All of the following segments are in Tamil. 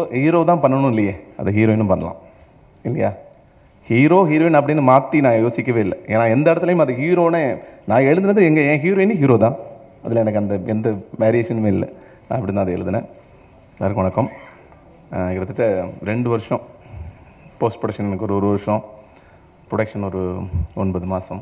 ஹீரோ தான் பண்ணணும் இல்லையே அதை ஹீரோயினும் பண்ணலாம் இல்லையா ஹீரோ ஹீரோயின் அப்படின்னு மாற்றி நான் யோசிக்கவே இல்லை ஏன்னா எந்த இடத்துலையும் அது ஹீரோனே நான் எழுதுனது எங்கள் என் ஹீரோயின் ஹீரோ தான் அதில் எனக்கு அந்த எந்த வேரியேஷனுமே இல்லை நான் அப்படி தான் அதை எழுதினேன் எல்லாருக்கும் வணக்கம் அஹ் கிட்டத்தட்ட ரெண்டு வருஷம் போஸ்ட் ப்ரொடக்ஷன் எனக்கு ஒரு ஒரு வருஷம் ப்ரொடக்ஷன் ஒரு ஒன்பது மாதம்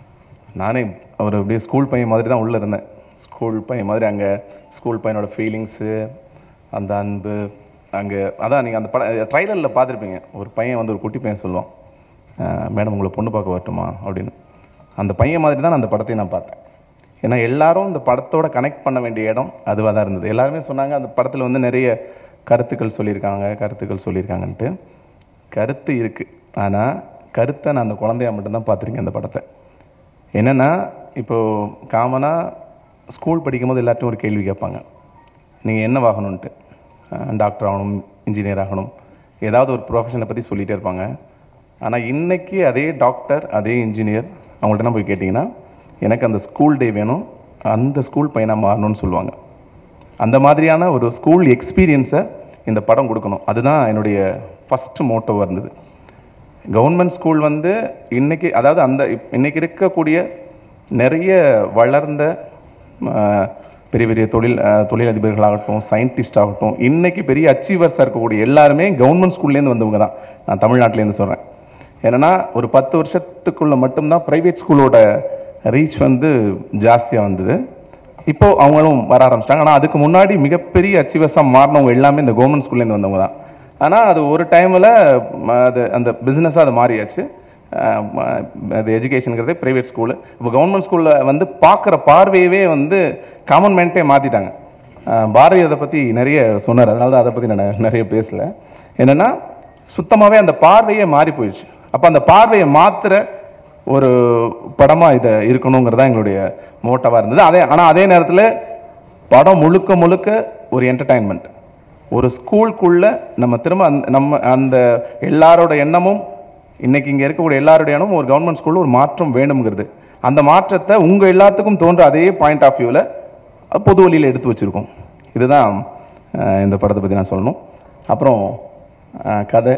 நானே ஒரு அப்படியே ஸ்கூல் பையன் மாதிரி தான் உள்ளே இருந்தேன் ஸ்கூல் பையன் மாதிரி அங்கே ஸ்கூல் பையனோட ஃபீலிங்ஸு அந்த அன்பு அங்கே அதான் நீங்கள் அந்த பட ட்ரைலரில் பார்த்துருப்பீங்க ஒரு பையன் வந்து ஒரு குட்டி பையன் சொல்லுவான் மேடம் உங்களை பொண்ணு பார்க்க வரட்டுமா அப்படின்னு அந்த பையன் மாதிரி தான் நான் அந்த படத்தையும் நான் பார்த்தேன் ஏன்னா எல்லாரும் இந்த படத்தோட கனெக்ட் பண்ண வேண்டிய இடம் அதுவாக தான் இருந்தது எல்லாருமே சொன்னாங்க அந்த படத்தில் வந்து நிறைய கருத்துக்கள் சொல்லியிருக்காங்க கருத்துக்கள் சொல்லியிருக்காங்கன்ட்டு கருத்து இருக்குது ஆனால் கருத்தை நான் அந்த குழந்தையா மட்டும்தான் பார்த்துருக்கேன் அந்த படத்தை என்னென்னா இப்போது காமனாக ஸ்கூல் படிக்கும்போது எல்லார்ட்டும் ஒரு கேள்வி கேட்பாங்க நீங்கள் என்னவாகணுன்ட்டு டாக்டர் ஆகணும் இன்ஜினியர் ஆகணும் ஏதாவது ஒரு ப்ரொஃபஷனை பற்றி சொல்லிகிட்டே இருப்பாங்க ஆனால் இன்னைக்கு அதே டாக்டர் அதே இன்ஜினியர் அவங்கள்ட்ட போய் கேட்டிங்கன்னா எனக்கு அந்த ஸ்கூல் டே வேணும் அந்த ஸ்கூல் பையனாக மாறணும்னு சொல்லுவாங்க அந்த மாதிரியான ஒரு ஸ்கூல் எக்ஸ்பீரியன்ஸை இந்த படம் கொடுக்கணும் அதுதான் என்னுடைய ஃபஸ்ட்டு மோட்டோவாக இருந்தது கவர்மெண்ட் ஸ்கூல் வந்து இன்னைக்கு அதாவது அந்த இப்- இன்னைக்கு இருக்கக்கூடிய நிறைய வளர்ந்த ஆஹ், பெரிய பெரிய தொழில் ஆஹ், தொழிலதிபர்களாகட்டும் சயின்டிஸ்ட் ஆகட்டும் இன்னைக்கு பெரிய அச்சீவர்ஸாக இருக்கக்கூடிய எல்லாருமே கவர்மெண்ட் ஸ்கூல்லேருந்து வந்தவங்க தான் நான் தமிழ்நாட்டிலேருந்து சொல்கிறேன் என்னன்னா ஒரு பத்து வருஷத்துக்குள்ள மட்டும்தான் ப்ரைவேட் ஸ்கூலோட ரீச் வந்து ஜாஸ்தியாக வந்தது இப்போ அவங்களும் வர ஆரம்பிச்சிட்டாங்க ஆனால் அதுக்கு முன்னாடி மிகப்பெரிய அச்சீவர்ஸாக மாறினவங்க எல்லாமே இந்த கவர்மெண்ட் ஸ்கூல்லேருந்து வந்தவங்க தான் ஆனால் அது ஒரு டைமில் அது அந்த பிஸ்னஸாக அது மாறியாச்சு அஹ் ம- அது எஜுகேஷனுங்கிறதே ப்ரைவேட் ஸ்கூலு இப்போ கவர்மெண்ட் ஸ்கூலில் வந்து பார்க்குற பார்வையவே வந்து காமன் மேன்ட்டே மாற்றிட்டாங்க பாரதி அதை பற்றி நிறைய சொன்னார் அதனால தான் அதை பற்றி நான் நிறைய பேசல என்னென்னா சுத்தமாகவே அந்த பார்வையே மாறி போயிடுச்சு அப்போ அந்த பார்வையை மாற்றுற ஒரு படமாக இதை இருக்கணுங்கிறதா எங்களுடைய மோட்டவாக இருந்தது அதே ஆனால் அதே நேரத்தில் படம் முழுக்க முழுக்க ஒரு என்டர்டைன்மெண்ட் ஒரு ஸ்கூலுக்குள்ள நம்ம திரும்ப அந்த நம்ம அந்த எல்லாரோட எண்ணமும் இன்னைக்கு இங்கே இருக்கக்கூடிய எல்லாரோட எண்ணமும் ஒரு கவர்மெண்ட் ஸ்கூலில் ஒரு மாற்றம் வேணுங்கிறது அந்த மாற்றத்தை உங்கள் எல்லாத்துக்கும் தோன்ற அதே பாயிண்ட் ஆஃப் வியூவில் பொது வழியில் எடுத்து வச்சுருக்கோம் இதுதான் அஹ், இந்த படத்தை பற்றி நான் சொல்லணும் அப்புறம் அஹ், கதை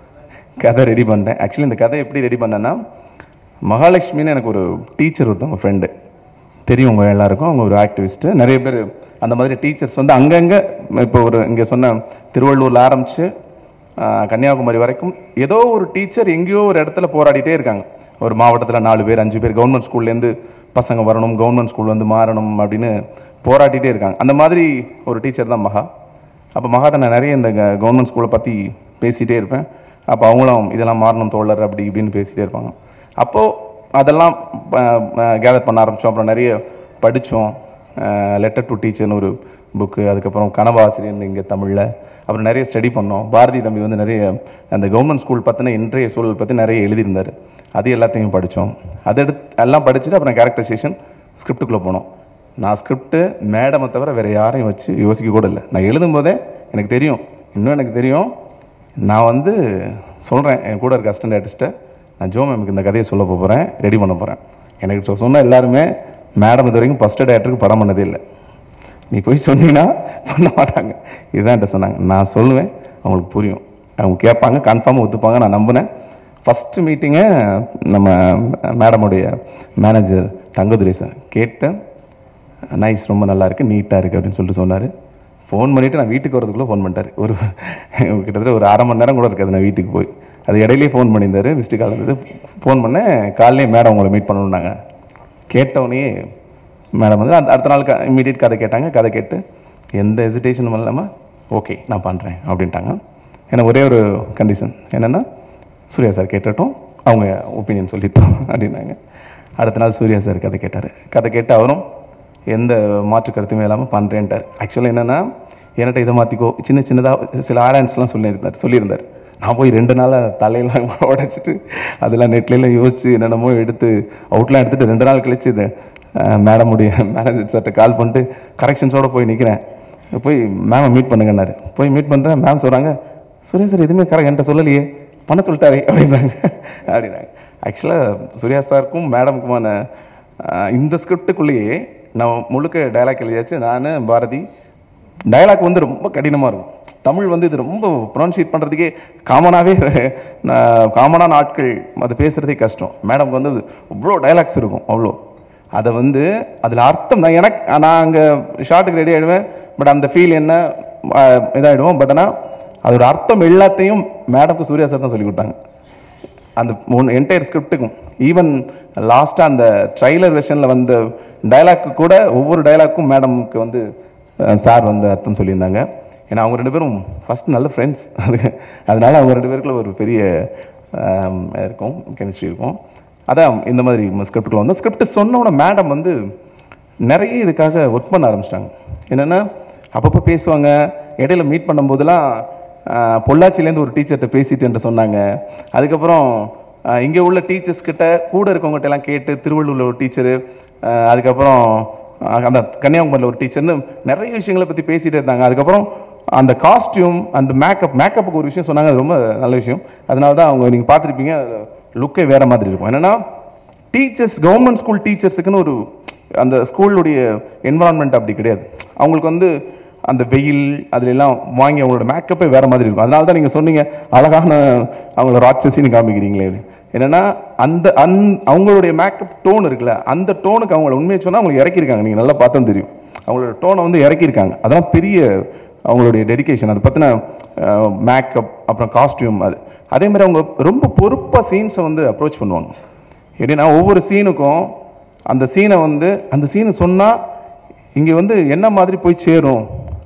கதை ரெடி பண்ணிட்டேன் ஆக்சுவலி இந்த கதை எப்படி ரெடி பண்ணேன்னா மகாலட்சுமின்னு எனக்கு ஒரு டீச்சர் ஒருத்தவங்க ஃப்ரெண்டு தெரியும் உங்க எல்லாருக்கும் அவங்க ஒரு ஆக்டிவிஸ்ட்டு நிறைய பேர் அந்த மாதிரி டீச்சர்ஸ் வந்து அங்கங்கே இப்போ ஒரு இங்கே சொன்ன திருவள்ளூரில் ஆரம்பித்து கன்னியாகுமரி வரைக்கும் ஏதோ ஒரு டீச்சர் எங்கேயோ ஒரு இடத்துல போராடிட்டே இருக்காங்க ஒரு மாவட்டத்தில் நாலு பேர் அஞ்சு பேர் கவர்மெண்ட் ஸ்கூல்லேருந்து பசங்க வரணும் கவர்மெண்ட் ஸ்கூல் வந்து மாறணும் அப்படின்னு போராடிட்டே இருக்காங்க அந்த மாதிரி ஒரு டீச்சர் தான் மகா அப்போ மகாட்ட நான் நிறைய இந்த கவர்மெண்ட் ஸ்கூலை பற்றி பேசிகிட்டே இருப்பேன் அப்போ அவங்களும் இதெல்லாம் மாறணும் தோழர் அப்படி இப்படின்னு பேசிகிட்டே இருப்பாங்க அப்போது அதெல்லாம் கேதர் பண்ண ஆரம்பித்தோம் அப்புறம் நிறைய படித்தோம் லெட்டர் டு டீச்சர்னு ஒரு புக்கு அதுக்கப்புறம் கனவாசிரியர் இங்கே தமிழில் அப்புறம் நிறைய ஸ்டடி பண்ணோம் பாரதி தம்பி வந்து நிறைய அந்த கவர்மெண்ட் ஸ்கூல் பற்றின இன்றைய சூழல் பற்றி நிறைய எழுதியிருந்தார் அது எல்லாத்தையும் படித்தோம் அதை எடுத்து எல்லாம் படிச்சுட்டு அப்புறம் கேரக்டரைசேஷன் ஸ்கிரிப்டுக்குள்ளே போனோம் நான் ஸ்கிரிப்ட்டு மேடமை தவிர வேறு யாரையும் வச்சு யோசிக்க கூட இல்லை நான் எழுதும்போதே எனக்கு தெரியும் இன்னும் எனக்கு தெரியும் நான் வந்து சொல்கிறேன் என் கூட இருக்க அசிஸ்டன்ட் ஆர்டிஸ்ட்டை நான் ஜோ மேமுக்கு இந்த கதையை சொல்ல போகிறேன் ரெடி பண்ண போகிறேன் எனக்கு சொ- சொன்ன எல்லாருமே மேடம் இது வரைக்கும் ஃபஸ்ட் டேரக்டருக்கு படம் பண்ணதே இல்லை நீ போய் சொன்னீங்கன்னா பண்ண மாட்டாங்க இதுதான் என்கிட்ட சொன்னாங்க நான் சொல்லுவேன் அவங்களுக்கு புரியும் அவங்க கேட்பாங்க கன்ஃபார்மாக ஒத்துப்பாங்க நான் நம்பினேன் ஃபஸ்ட்டு மீட்டிங்கை நம்ம மேடமுடைய மேனேஜர் தங்கதுரை சார் கேட்டேன் நைஸ் ரொம்ப நல்லா இருக்கு நீட்டாக இருக்குது அப்படின்னு சொல்லிட்டு சொன்னார் ஃபோன் பண்ணிவிட்டு நான் வீட்டுக்கு வரதுக்குள்ளே ஃபோன் பண்ணிட்டார் ஒரு கிட்டத்தட்ட ஒரு அரை மணி நேரம் கூட இருக்காது நான் வீட்டுக்கு போய் அது இடையிலேயே ஃபோன் பண்ணியிருந்தாரு மிஸ்டு கால் இருந்தது ஃபோன் பண்ணேன் காலையிலே மேடம் உங்களை மீட் பண்ணணுன்னாங்க கேட்டவுடனே மேடம் வந்து அந்த அடுத்த நாள் இமீடியட் கதை கேட்டாங்க கதை கேட்டு எந்த ஹெசிடேஷனும் இல்லாமல் ஓகே நான் பண்ணுறேன் அப்படின்ட்டாங்க ஏன்னா ஒரே ஒரு கண்டிஷன் என்னென்னா சூர்யா சார் கேட்டுட்டோம் அவங்க ஒப்பீனியன் சொல்லிட்டோம் அப்படின்னாங்க அடுத்த நாள் சூர்யா சார் கதை கேட்டார் கதை கேட்டு அவரும் எந்த மாற்று கருத்துமே இல்லாமல் பண்ணுறேன்ட்டார் ஆக்சுவலாக என்னென்னா என்கிட்ட இதை மாற்றிக்கோ சின்ன சின்னதாக சில ஆராய்ச்லாம் சொல்லியிருந்தார் சொல்லியிருந்தார் நான் போய் ரெண்டு நாளாக தலையெல்லாம் உடைச்சிட்டு அதெல்லாம் நெட்லாம் யோசிச்சு என்னென்னமோ எடுத்து அவுட்லாம் எடுத்துட்டு ரெண்டு நாள் கழிச்சு இது மேடமுடைய மேனேஜர் சார்கிட்ட கால் பண்ணிட்டு கரெக்ஷன்ஸோட போய் நிற்கிறேன் போய் மேமை மீட் பண்ணுங்கன்னாரு போய் மீட் பண்ணுறேன் மேம் சொல்கிறாங்க சூர்யா சார் எதுவுமே கரெக்ட் என்கிட்ட சொல்லலையே பண்ண சொல்லிட்டாரே அப்படின்றாங்க அப்படின்னாங்க ஆக்சுவலாக சூர்யா சாருக்கும் மேடமுக்குமான ஆஹ், இந்த ஸ்கிரிப்டுக்குள்ளேயே நான் முழுக்க டைலாக் எழுதியாச்சு நான் பாரதி டயலாக் வந்து ரொம்ப கடினமாக இருக்கும் தமிழ் வந்து இது ரொம்ப ப்ரொனன்ஷியேட் பண்ணுறதுக்கே காமனாகவே காமனான ஆட்கள் அது பேசுகிறதே கஷ்டம் மேடம்க்கு வந்து அவ்வளோ டயலாக்ஸ் இருக்கும் அவ்வளோ அதை வந்து அதில் அர்த்தம் நான் எனக்கு நான் அங்கே ஷார்ட்டுக்கு ரெடி ஆகிடுவேன் பட் அந்த ஃபீல் என்ன அஹ், இதாயிடுவோம் பட் ஆனால் அதோட அர்த்தம் எல்லாத்தையும் மேடம்க்கு சூர்யா சார் தான் சொல்லி கொடுத்தாங்க அந்த ஒன் என்டையர் ஸ்கிரிப்ட்டுக்கும் ஈவன் லாஸ்ட்டாக அந்த ட்ரைலர் வெர்ஷனில் வந்த டயலாக்கு கூட ஒவ்வொரு டயலாக்கும் மேடம்க்கு வந்து சார் வந்து அர்த்தம் சொல்லியிருந்தாங்க ஏன்னா அவங்க ரெண்டு பேரும் ஃபர்ஸ்ட் நல்ல ஃப்ரெண்ட்ஸ் அது அதனால அவங்க ரெண்டு பேருக்குள்ள ஒரு பெரிய ஆம், இருக்கும் கெமிஸ்ட்ரி இருக்கும் அதான் இந்த மாதிரி ஸ்கிரிப்டுக்குள்ள வந்து ஸ்கிரிப்ட் சொன்னோட மேடம் வந்து நிறைய இதுக்காக ஒர்க் பண்ண ஆரம்பிச்சிட்டாங்க என்னென்னா அப்பப்போ பேசுவாங்க இடையில மீட் பண்ணும்போதெல்லாம் ஆஹ், பொள்ளாச்சிலேருந்து ஒரு டீச்சர்கிட்ட பேசிட்டு என்று சொன்னாங்க அதுக்கப்புறம் ஆஹ், இங்கே உள்ள டீச்சர்ஸ் கிட்ட கூட இருக்கவங்ககிட்ட எல்லாம் கேட்டு திருவள்ளூரில் ஒரு டீச்சரு அதுக்கப்புறம் ஆஹ், அந்த கன்னியாகுமரியில் ஒரு டீச்சர்னு நிறைய விஷயங்களை பற்றி பேசிகிட்டே இருந்தாங்க அதுக்கப்புறம் அந்த காஸ்டியூம் அந்த மேக்கப் மேக்கப்புக்கு ஒரு விஷயம் சொன்னாங்க அது ரொம்ப நல்ல விஷயம் அதனால தான் அவங்க நீங்கள் பார்த்துருப்பீங்க லுக்கே வேறு மாதிரி இருக்கும் என்னென்னா டீச்சர்ஸ் கவர்மெண்ட் ஸ்கூல் டீச்சர்ஸுக்குன்னு ஒரு அந்த ஸ்கூலுடைய என்வரான்மெண்ட் அப்படி கிடையாது அவங்களுக்கு வந்து அந்த வெயில் அதுல எல்லாம் வாங்கி அவங்களோட மேக்கப்பே வேற மாதிரி இருக்கும் அதனால தான் நீங்கள் சொன்னீங்க அழகான அவங்கள ராட்சசின்னு காமிக்கிறீங்களே என்னன்னா அந்த அந் அவங்களுடைய மேக்கப் டோன் இருக்குல்ல அந்த டோனுக்கு அவங்கள உண்மையை சொன்னால் அவங்க இறக்கியிருக்காங்க நீங்கள் நல்லா பார்த்தா தெரியும் அவங்களோட டோனை வந்து இறக்கியிருக்காங்க அதெல்லாம் பெரிய அவங்களுடைய டெடிகேஷன் அதை பற்றின மேக்கப் அப்புறம் காஸ்டியூம் அது அதே மாதிரி அவங்க ரொம்ப பொறுப்பாக சீன்ஸை வந்து அப்ரோச் பண்ணுவாங்க எப்படின்னா ஒவ்வொரு சீனுக்கும் அந்த சீனை வந்து அந்த சீனை சொன்னால் இங்கே வந்து என்ன மாதிரி போய் சேரும்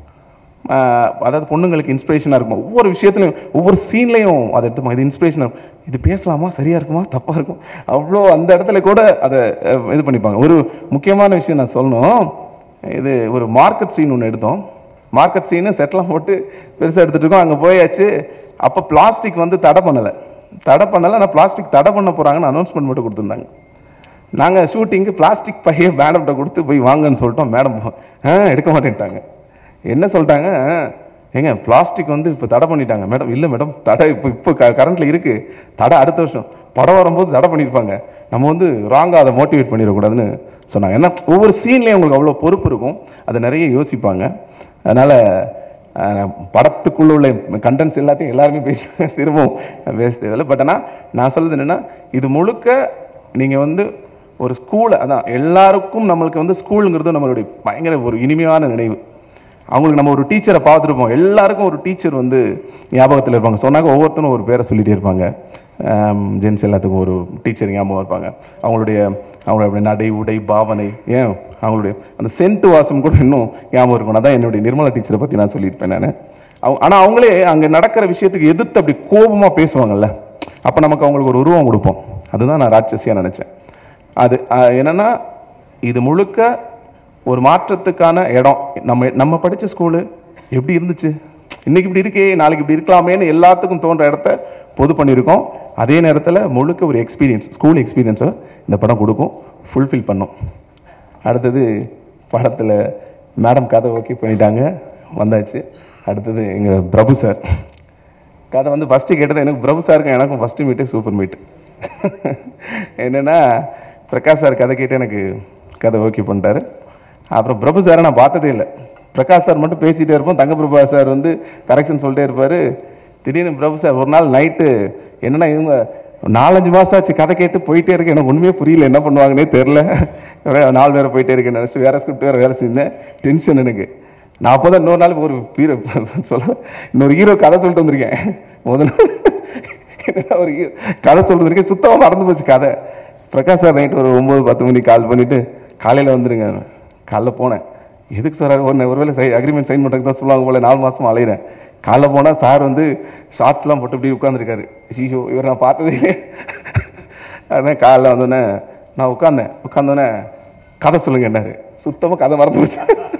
ஆஹ் அதாவது பொண்ணுங்களுக்கு இன்ஸ்பிரேஷனாக இருக்கும் ஒவ்வொரு விஷயத்துலையும் ஒவ்வொரு சீன்லையும் அதை எடுத்து இது இன்ஸ்பிரேஷனாக இது பேசலாமா சரியாக இருக்குமா தப்பாக இருக்கும் அவ்வளோ அந்த இடத்துல கூட அதை அஹ், இது பண்ணிப்பாங்க ஒரு முக்கியமான விஷயம் நான் சொல்லணும் இது ஒரு மார்க்கெட் சீன் ஒன்று எடுத்தோம் மார்க்கெட் சீனு செட்டெலாம் போட்டு பெருசாக எடுத்துகிட்டு இருக்கோம் அங்கே போயாச்சு அப்போ பிளாஸ்டிக் வந்து தடை பண்ணலை தடை பண்ணலை ஆனால் பிளாஸ்டிக் தடை பண்ண போகிறாங்கன்னு அனௌன்ஸ்மெண்ட் மட்டும் கொடுத்துருந்தாங்க நாங்கள் ஷூட்டிங்க்கு பிளாஸ்டிக் பைய மேடம்கிட்ட கொடுத்து போய் வாங்கன்னு சொல்லிட்டோம் மேடம் ஆ எடுக்க மாட்டேன்ட்டாங்க என்ன சொல்லிட்டாங்க ஏங்க பிளாஸ்டிக் வந்து இப்போ தடை பண்ணிட்டாங்க மேடம் இல்லை மேடம் தடை இப்போ இப்போ க கரண்ட்டில் இருக்குது தடை அடுத்த வருஷம் படம் வரும்போது தடை பண்ணியிருப்பாங்க நம்ம வந்து ராங்காக அதை மோட்டிவேட் பண்ணிடக்கூடாதுன்னு சொன்னாங்க ஏன்னா ஒவ்வொரு சீன்லேயும் உங்களுக்கு அவ்வளோ பொறுப்பு இருக்கும் அதை நிறைய யோசிப்பாங்க அதனால் படத்துக்குள்ள உள்ள கண்டென்ட்ஸ் எல்லாத்தையும் எல்லாருமே பேச திரும்பவும் பேச தேவையில்லை பட் ஆனால் நான் சொல்றது என்னென்னா இது முழுக்க நீங்கள் வந்து ஒரு ஸ்கூலை அதான் எல்லாருக்கும் நம்மளுக்கு வந்து ஸ்கூலுங்கிறது நம்மளுடைய பயங்கர ஒரு இனிமையான நினைவு அவங்களுக்கு நம்ம ஒரு டீச்சரை பார்த்துருப்போம் எல்லாருக்கும் ஒரு டீச்சர் வந்து ஞாபகத்தில் இருப்பாங்க சொன்னாங்க ஒவ்வொருத்தரும் ஒரு பேரை சொல்லிகிட்டே இருப்பாங்க ஜென்ஸ் எல்லாத்துக்கும் ஒரு டீச்சர் ஞாபகம் இருப்பாங்க அவங்களுடைய அவங்களுடைய நடை உடை பாவனை ஏன் அவங்களுடைய அந்த சென்ட் வாசம் கூட இன்னும் ஞாபகம் இருக்கும் அதான் என்னுடைய நிர்மலா டீச்சரை பற்றி நான் சொல்லியிருப்பேன் நான் அவங்க ஆனால் அவங்களே அங்கே நடக்கிற விஷயத்துக்கு எதிர்த்து அப்படி கோபமாக பேசுவாங்கல்ல அப்போ நமக்கு அவங்களுக்கு ஒரு உருவம் கொடுப்போம் அதுதான் நான் ராட்சசியாக நினச்சேன் அது அஹ், என்னன்னா இது முழுக்க ஒரு மாற்றத்துக்கான இடம் நம்ம நம்ம படித்த ஸ்கூலு எப்படி இருந்துச்சு இன்னைக்கு இப்படி இருக்கே நாளைக்கு இப்படி இருக்கலாமேன்னு எல்லாத்துக்கும் தோன்ற இடத்த பொது பண்ணியிருக்கோம் அதே நேரத்தில் முழுக்க ஒரு எக்ஸ்பீரியன்ஸ் ஸ்கூல் எக்ஸ்பீரியன்ஸை இந்த படம் கொடுக்கும் ஃபுல்ஃபில் பண்ணும் அடுத்தது படத்தில் மேடம் கதை ஓகே பண்ணிட்டாங்க வந்தாச்சு அடுத்தது எங்கள் பிரபு சார் கதை வந்து ஃபஸ்ட்டு கேட்டது எனக்கு பிரபு சாருக்கும் எனக்கும் ஃபஸ்ட்டு மீட்டு சூப்பர் மீட்டு என்னென்னா பிரகாஷ் சார் கதை கேட்டு எனக்கு கதை ஓகே பண்ணிட்டாரு அப்புறம் பிரபு சாரை நான் பார்த்ததே இல்லை பிரகாஷ் சார் மட்டும் பேசிகிட்டே இருப்போம் தங்க பிரபா சார் வந்து கரெக்ஷன் சொல்லிட்டே இருப்பார் திடீர்னு பிரபு சார் ஒரு நாள் நைட்டு என்னன்னா இவங்க நாலஞ்சு மாதம் ஆச்சு கதை கேட்டு போயிட்டே இருக்கு எனக்கு ஒன்றுமே புரியல என்ன பண்ணுவாங்கன்னே தெரில நாலு பேரை போயிட்டே இருக்கேன் நினச்சி வேறு ஸ்கிரிப்ட் வேறு வேலை செஞ்சேன் டென்ஷன் எனக்கு நான் அப்போ தான் இன்னொரு நாள் ஒரு ஹீரோ சொல்ல இன்னொரு ஹீரோ கதை சொல்லிட்டு வந்திருக்கேன் முதல்ல என்னடா ஒரு hero கதை சொல்லிட்டு வந்திருக்கேன் சுத்தமாக மறந்து போச்சு கதை பிரகாஷ் சார் நைட்டு ஒரு ஒம்பது பத்து மணிக்கு கால் பண்ணிவிட்டு காலையில் வந்துருங்க காலைல போனேன் எதுக்கு சார் ஒரு ஒருவேளை சை அக்ரிமெண்ட் சைன் பண்ணுறதுக்கு தான் சொல்லுவாங்க போல நாலு மாதம் அலையிறேன் காலைல போனால் சார் வந்து ஷார்ட்ஸ்லாம் போட்டு இப்படி உட்காந்துருக்காரு ஐயோ இவர் நான் பார்த்ததே இல்லை அதான் காலைல வந்தோடனே நான் உட்காந்தேன் உட்காந்தோடனே கதை சொல்லுங்க என்னாரு சுத்தமாக கதை மறந்து போச்சு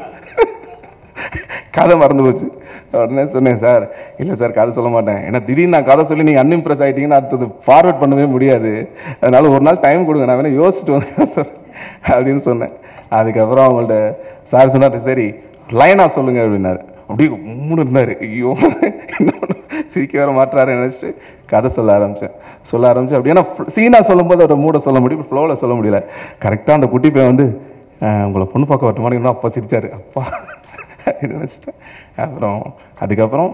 கதை மறந்து போச்சு உடனே சொன்னேன் சார் இல்லை சார் கதை சொல்ல மாட்டேன் ஏன்னா திடீர்னு நான் கதை சொல்லி நீங்கள் அன்இம்ப்ரெஸ் ஆகிட்டீங்கன்னா அடுத்தது ஃபார்வர்ட் பண்ணவே முடியாது அதனால ஒரு நாள் டைம் கொடுங்க நான் வேணா யோசிச்சுட்டு வந்தேன் சார் அப்படின்னு சொன்னேன் அதுக்கப்புறம் அவங்கள்ட்ட சார் சொன்னார் சரி லைனாக சொல்லுங்க அப்படின்னாரு அப்படியே மூணு இருந்தார் ஐயோ என்ன பண்ண சிரிக்க வேற மாட்டுறாரு நினச்சிட்டு கதை சொல்ல ஆரம்பித்தேன் சொல்ல ஆரம்பிச்சு அப்படி ஏன்னா சீனாக சொல்லும்போது அவரோட மூட சொல்ல முடியும் ஃப்ளோவில் சொல்ல முடியல கரெக்டாக அந்த குட்டி பையன் வந்து "அஹ், உங்களை பொண்ணு பார்க்க வரட்டுமான்னு அப்பா சிரிச்சாரு அப்பா அப்படின்னு நினச்சிட்டேன் அப்புறம் அதுக்கப்புறம்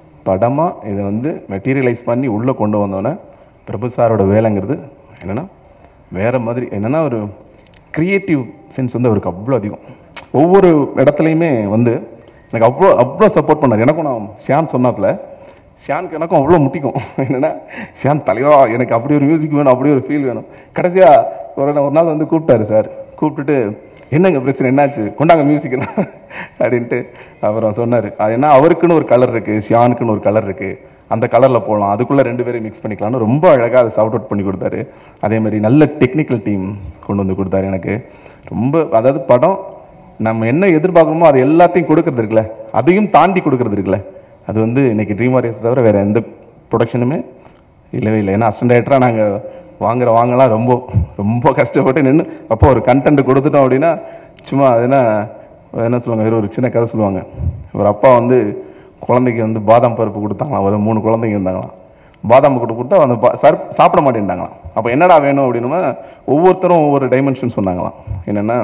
படமாக இதை வந்து மெட்டீரியலைஸ் பண்ணி உள்ளே கொண்டு வந்தோன்னே பிரபு சாரோட வேலைங்கிறது என்னென்னா வேறு மாதிரி என்னென்னா ஒரு க்ரியேட்டிவ் சென்ஸ் வந்து அவருக்கு அவ்வளோ அதிகம் ஒவ்வொரு இடத்துலையுமே வந்து எனக்கு அவ்வளோ அவ்வளோ சப்போர்ட் பண்ணார் எனக்கும் நான் ஷியான் சொன்னாப்புல ஷியானுக்கு எனக்கும் அவ்வளோ முட்டிக்கும் என்னென்னா ஷியான் தலைவா எனக்கு அப்படி ஒரு மியூசிக் வேணும் அப்படி ஒரு ஃபீல் வேணும் கடைசியாக ஒரு நா- ஒரு நாள் வந்து கூப்பிட்டாரு சார் கூப்பிட்டுட்டு என்னங்க பிரச்சனை என்னாச்சு கொண்டாங்க மியூசிக் அப்படின்ட்டு அப்புறம் சொன்னார் அது என்ன அவருக்குன்னு ஒரு கலர் இருக்குது ஷியானுக்குன்னு ஒரு கலர் இருக்குது அந்த கலரில் போகலாம் அதுக்குள்ளே ரெண்டு பேரையும் மிக்ஸ் பண்ணிக்கலாம்னு ரொம்ப அழகாக அதை சார்ட் அவுட் பண்ணி கொடுத்தாரு அதே மாதிரி நல்ல டெக்னிக்கல் டீம் கொண்டு வந்து கொடுத்தாரு எனக்கு ரொம்ப அதாவது படம் நம்ம என்ன எதிர்பார்க்கணுமோ அது எல்லாத்தையும் கொடுக்கறது இருக்குல்ல அதையும் தாண்டி கொடுக்கறது இருக்குல்ல அது வந்து இன்னைக்கு ட்ரீம் வாரியர்ஸ் தவிர வேறு எந்த ப்ரொடக்ஷனுமே இல்லவே இல்லை ஏன்னா அசிஸ்டன்ட் டைரக்டராக நாங்கள் வாங்குற வாங்கலாம் ரொம்ப ரொம்ப கஷ்டப்பட்டு நின்று அப்போ ஒரு கண்டென்ட் கொடுத்துட்டோம் அப்படின்னா சும்மா அது என்ன என்ன சொல்லுவாங்க வேறு ஒரு சின்ன கதை சொல்லுவாங்க ஒரு அப்பா வந்து குழந்தைக்கு வந்து பாதாம் பருப்பு கொடுத்தாங்களாம் ஒரு மூணு குழந்தைங்க இருந்தாங்களாம் பாதாம் பருப்பு கொடுத்தா அந்த பா- சார் சாப்பிட மாட்டேன்ட்டாங்களாம் அப்போ என்னடா வேணும் அப்படின்னா ஒவ்வொருத்தரும் ஒவ்வொரு டைமென்ஷன் சொன்னாங்களாம் என்னென்னா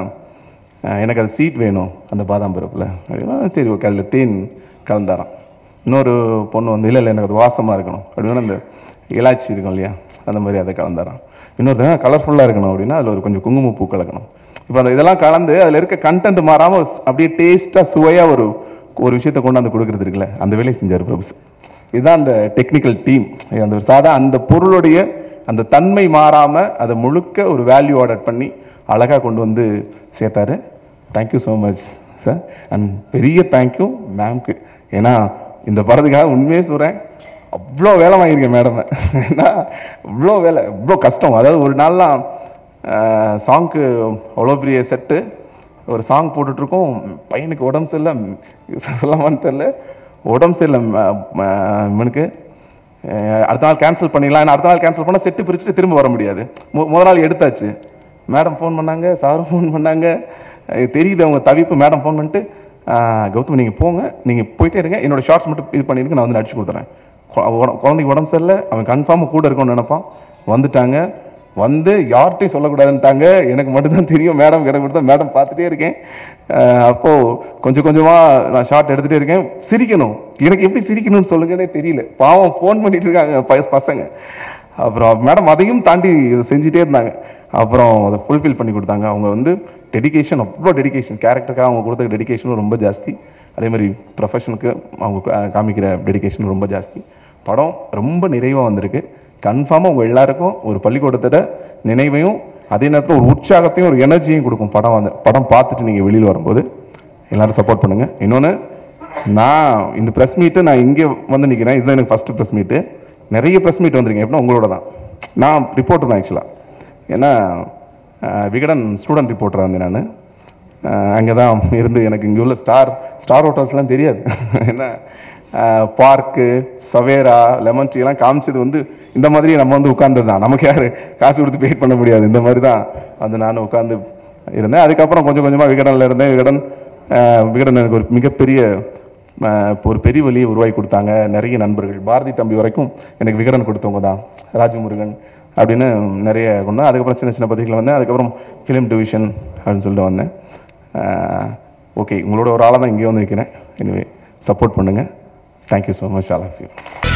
எனக்கு அது ஸ்வீட் வேணும் அந்த பாதாம் பருப்பில் அப்படின்னா சரி ஓகே அதில் தேன் கலந்தாராம் இன்னொரு பொண்ணு வந்து இல்லை இல்லை எனக்கு அது வாசமாக இருக்கணும் அப்படின்னா அந்த இலாச்சி இருக்கும் இல்லையா அந்த மாதிரி அதை கலந்தாராம் இன்னொருத்தங்க கலர்ஃபுல்லாக இருக்கணும் அப்படின்னா அதில் ஒரு கொஞ்சம் குங்குமப்பூ கலக்கணும் இப்போ அந்த இதெல்லாம் கலந்து அதில் இருக்க கண்டென்ட் மாறாமல் அப்படியே டேஸ்ட்டாக சுவையாக ஒரு ஒரு விஷயத்தை கொண்டாந்து கொடுக்குறது இருக்குல்ல அந்த வேலையை செஞ்சார் பிரபு சார். இதுதான் அந்த டெக்னிக்கல் டீம் அந்த ஒரு சாதா அந்த பொருளுடைய அந்த தன்மை மாறாமல் அதை முழுக்க ஒரு வேல்யூ ஆர்டர் பண்ணி அழகாக கொண்டு வந்து சேர்த்தாரு thank you so much sir and பெரிய தேங்க்யூ மேம்க்கு ஏன்னா இந்த படத்துக்காக உண்மையே சொல்கிறேன் அவ்வளோ வேலை வாங்கியிருக்கேன் மேடம் ஏன்னா அவ்வளோ வேலை அவ்வளோ கஷ்டம் அதாவது ஒரு நாள்லாம் சாங்க்கு அவ்வளோ பெரிய செட்டு ஒரு சாங் போட்டுட்ருக்கோம் பையனுக்கு உடம்பு சரியில்லை சொல்லமான்னு தெரில உடம்பு சரியில்லை ம- ம- இவனுக்கு அஹ் அடுத்த நாள் கேன்சல் பண்ணிடலாம் ஏன்னா அடுத்த நாள் கேன்சல் பண்ணால் செட்டு பிரிச்சுட்டு திரும்ப வர முடியாது மு முத நாள் எடுத்தாச்சு மேடம் ஃபோன் பண்ணாங்க சாரும் ஃபோன் பண்ணாங்க அஹ் தெரியுது அவங்க தவிப்பு மேடம் ஃபோன் பண்ணிட்டு "ஆஹ், கௌதம் நீங்கள் போங்க நீங்கள் போயிட்டே இருங்க என்னோட ஷார்ட்ஸ் மட்டும் இது பண்ணிடுங்க நான் வந்து நடிச்சு கொடுத்துறேன் கொ- உட- குழந்தைக்கு உடம்பு சரியில்லை அவன் கன்ஃபார்மாக கூட இருக்கும்னு நினைப்பான் வந்துட்டாங்க வந்து யார்கிட்டையும் சொல்லக்கூடாதுன்ட்டாங்க எனக்கு மட்டும்தான் தெரியும் மேடம் எனக்கு மட்டும் தான் மேடம் பார்த்துட்டே இருக்கேன் அஹ் அப்போ கொஞ்சம் கொஞ்சமாக நான் ஷார்ட் எடுத்துகிட்டே இருக்கேன் சிரிக்கணும் எனக்கு எப்படி சிரிக்கணும்னு சொல்லுங்கன்னே தெரியல பாவம் ஃபோன் பண்ணிட்டு இருக்காங்க ப- பசங்க அப்புறம் மேடம் அதையும் தாண்டி இதை செஞ்சுட்டே இருந்தாங்க அப்புறம் அதை ஃபுல்ஃபில் பண்ணி கொடுத்தாங்க அவங்க வந்து டெடிகேஷன் அவ்வளோ டெடிகேஷன் கேரக்டருக்காக அவங்க கொடுத்த டெடிகேஷனும் ரொம்ப ஜாஸ்தி அதே மாதிரி ப்ரொஃபஷனுக்கு அவங்க கா- காமிக்கிற டெடிகேஷன் ரொம்ப ஜாஸ்தி படம் ரொம்ப நிறைவாக வந்திருக்கு கன்ஃபார்மாக உங்கள் எல்லாருக்கும் ஒரு பள்ளிக்கூடத்தோட நினைவையும் அதே நேரத்தில் ஒரு உற்சாகத்தையும் ஒரு எனர்ஜியும் கொடுக்கும் படம் வந்து படம் பார்த்துட்டு நீங்கள் வெளியில் வரும்போது எல்லாரும் சப்போர்ட் பண்ணுங்கள் இன்னொன்று நான் இந்த ப்ரெஸ் மீட்டு நான் இங்கே வந்து நிற்கிறேன் இதுதான் எனக்கு ஃபஸ்ட்டு ப்ரெஸ் மீட்டு நிறைய ப்ரெஸ் மீட் வந்திருக்கேன் எப்படின்னா உங்களோட தான் நான் ரிப்போர்ட்டர் தான் ஆக்சுவலாக ஏன்னா அஹ், விகடன் ஸ்டூடெண்ட் ரிப்போர்ட்டராக இருந்தேன் நான் அங்கே தான் இருந்து எனக்கு இங்கே உள்ள ஸ்டார் ஸ்டார் ஹோட்டல்ஸ்லாம் தெரியாது ஏன்னா பார்க்கு சவேரா லெமன் ட்ரீ எல்லாம் காமிச்சது வந்து இந்த மாதிரி நம்ம வந்து உட்கார்ந்தது தான் நமக்கு யார் காசு கொடுத்து பெயிட் பண்ண முடியாது இந்த மாதிரி தான் வந்து நான் உட்காந்து இருந்தேன் அதுக்கப்புறம் கொஞ்சம் கொஞ்சமாக விகடனில் இருந்தேன் விகடன் அஹ், விகடன் எனக்கு ஒரு மிகப்பெரிய அஹ், இப்போ ஒரு பெரிய வழியை உருவாக்கி கொடுத்தாங்க நிறைய நண்பர்கள் பாரதி தம்பி வரைக்கும் எனக்கு விகடன் கொடுத்தவங்க தான் ராஜமுருகன் அப்படின்னு நிறைய கொண்டு அதுக்கப்புறம் சின்ன சின்ன பத்திரிகைகள் வந்தேன் அதுக்கப்புறம் ஃபிலிம் டிவிஷன் அப்படின்னு சொல்லிட்டு வந்தேன் ஓகே உங்களோட ஒரு ஆளாக தான் இங்கே வந்து நிற்கிறேன் எனிவே சப்போர்ட் பண்ணுங்கள் thank you so much all of you